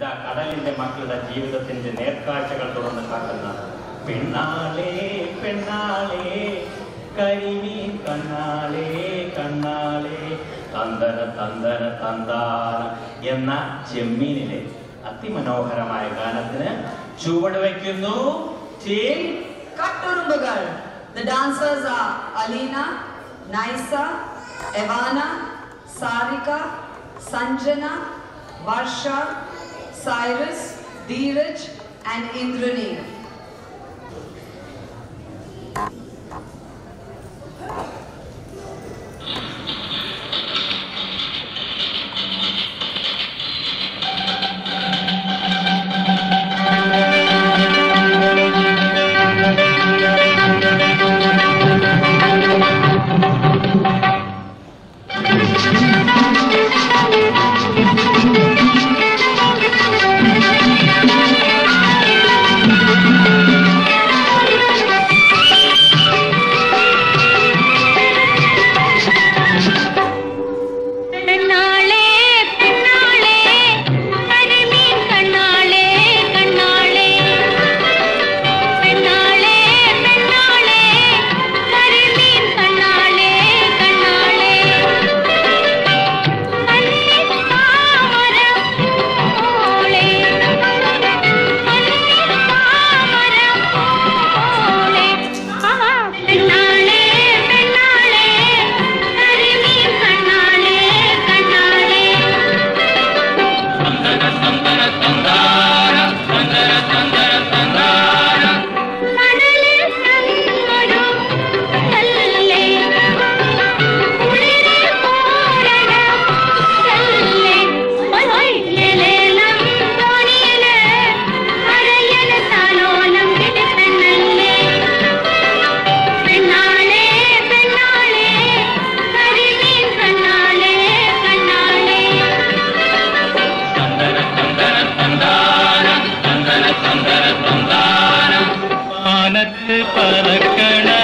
ഇതാ കടലിന്റെ മക്കളുടെ ജീവിതത്തിന്റെ നേർക്കാഴ്ചകൾ തുറന്ന് കാട്ടുന്ന പെണ്ണാളേ പെണ്ണാളേ കരിമീൻ കണ്ണാളേ കണ്ണാളേ തന്തന തന്തന തന്താന എന്ന ചെമ്മീനിലെ അതിമനോഹരമായ ഗാനത്തിന് ചുവട് വയ്ക്കുന്നു team Katturumbagal. The dancers are Alina, Naisa, Evana, Sarika, Sanjana, Varsha, Cyrus, Dheeraj and Indrani. പെണ്ണാളേ പെണ്ണാളേ കരിമീൻ കണ്ണാളേ കണ്ണാളേ പെണ്ണാളേ പെണ്ണാളേ കരിമീൻ കണ്ണാളേ കണ്ണാളേ കണ്ണിത്താമരം പോളെ കണ്ണിത്താമരം പോളെ പെണ്ണാളേ പെണ്ണാളേ കരിമീൻ കണ്ണാളേ കണ്ണാളേ മണലിൽ നന്നൊരു കല്ലേ കുളിരിൽ കോരണ കല്ലേ ഹൊയ് ഹൊയ് ലേലേലം തോണിയില് അരയന താലോലം കിടക്കണ്ണല്ലേ പെണ്ണാളേ പെണ്ണാളേ കരിമീൻ കണ്ണാളേ കണ്ണാളേ മാനത്ത് പറക്കണ